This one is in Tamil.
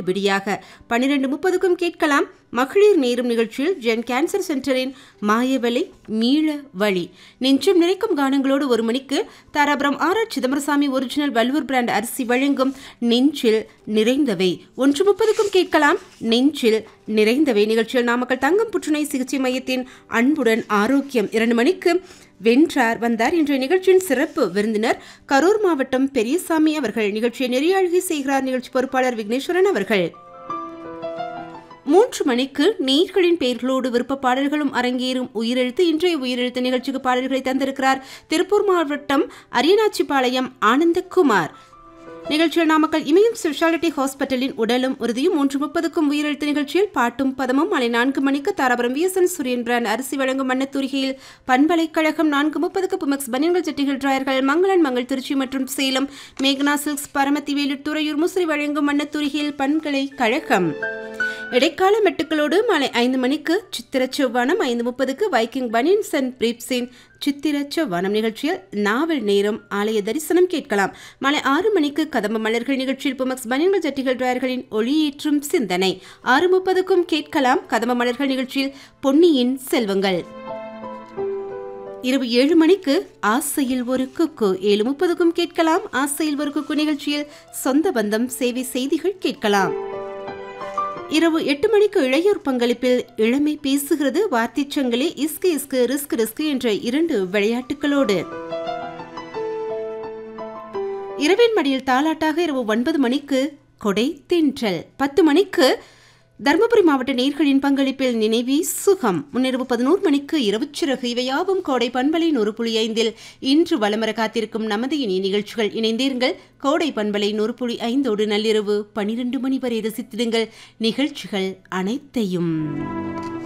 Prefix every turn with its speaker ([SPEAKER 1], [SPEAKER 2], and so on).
[SPEAKER 1] விடியாக பன்னிரண்டு முப்பதுக்கும் கேட்கலாம் மகளிர் நேரும் நிகழ்ச்சியில் ஜென் கேன்சர் சென்டரின் மாயவலை மீள வழி நெஞ்சம் நிறைக்கும் கானங்களோடு ஒரு மணிக்கு Dharapuram R R Chidambarasamy original Valvur brand அரிசி வழங்கும் நெஞ்சில் நிறைந்தவை ஒன்று முப்பதுக்கும் கேட்கலாம் நெஞ்சில் நிறைந்தவை நிகழ்ச்சியில் நாமக்கல் தங்கம் புற்றுநோய் சிகிச்சை மையத்தின் அன்புடன் ஆரோக்கியம் இரண்டு மணிக்கு வென்றார் வந்தார் இன்றைய நிகழ்ச்சியின் சிறப்பு விருந்தினர் கரூர் மாவட்டம் பெரியசாமி அவர்கள் நிகழ்ச்சியை நெறியாழ்கை செய்கிறார் நிகழ்ச்சி பொறுப்பாளர் விக்னேஸ்வரன் அவர்கள் மூன்று மணிக்கு நீர்களின் பெயர்களோடு விருப்ப பாடல்களும் அரங்கேறும் உயிரெழுத்து இன்றைய உயிரெழுத்து நிகழ்ச்சிக்கு பாடல்களை தந்திருக்கிறார் திருப்பூர் மாவட்டம் அரியநாச்சிபாளையம் ஆனந்தகுமார் நிகழ்ச்சியில் நாமக்கல் இமயம் ஸ்பெஷாலிட்டி ஹாஸ்பிட்டலின் உடலும் உறுதியும் மூன்று முப்பதுக்கும் உயிரெழுத்து நிகழ்ச்சியில் பாட்டும் பதமும் மாலை நான்கு மணிக்கு தாராபுரம் விஎஸ்என் சூரியன் பிராண்ட் அரிசி வழங்கும் மண்ணத்தூரிகையில் பண்பலைக்கழகம் நான்கு முப்பதுக்கு புமெக்ஸ் பனியன்கள் சட்டிகள் டிராயர்கள் மங்களன் மங்கள் திருச்சி மற்றும் சேலம் மேக்னா சில்க்ஸ் பரமத்தி வேலூர் துறையூர் முசிறி வழங்கும் மண்ணத்தூரிகையில் பண்பலைக்கழகம் இடைக்கால மெட்டுக்களோடு மாலை ஐந்து மணிக்கு சித்திர செவ்வானம் ஐந்து முப்பதுக்கு வைக்கிங் பனியன்ஸ் அண்ட் பிரீப்ஸின் சித்திர செவ்வானம் நிகழ்ச்சியில் நாவல் நேரம் ஆலய தரிசனம் கேட்கலாம் மாலை ஆறு மணிக்கு கதம்ப மலர்கள் நிகழ்ச்சியில் புமக்ஸ் பனியன்கள் ஜட்டிகள் டிராயர்களின் ஒளியேற்றும் சிந்தனை ஆறு முப்பதுக்கும் கேட்கலாம் கதம்ப மலர்கள் நிகழ்ச்சியில் பொன்னியின் செல்வங்கள் இரவு ஏழு மணிக்கு ஆசையில் ஒரு குக்கு ஏழு முப்பதுக்கும் கேட்கலாம் ஆசையில் ஒரு குக்கு நிகழ்ச்சியில் சொந்த பந்தம் சேவை செய்திகள் கேட்கலாம் இரவு எட்டு மணிக்கு இளையோர் பங்களிப்பில் இளமை பேசுகிறது வார்த்தைச்சங்கிலி இஸ்கு இஸ்கு ரிஸ்க் ரிஸ்க் என்ற இரண்டு விளையாட்டுகளோடு இரவின் மடியில் தாலாட்டாக இரவு ஒன்பது மணிக்கு கொடை தென்றல் பத்து மணிக்கு தருமபுரி மாவட்ட நேர்களின் பங்களிப்பில் நினைவி சுகம் முன்னிரவு பதினோரு மணிக்கு இரவுச்சிறகு இவையாவும் கோடை பண்பலை நூறு புள்ளி ஐந்தில் இன்று வலமர காத்திருக்கும் நமது இனிய நிகழ்ச்சிகள் இணைந்தீர்கள் கோடை பண்பலை நூறு புள்ளி ஐந்தோடு நள்ளிரவு பனிரெண்டு மணி வரை ரசித்திடுங்கள் நிகழ்ச்சிகள் அனைத்தையும்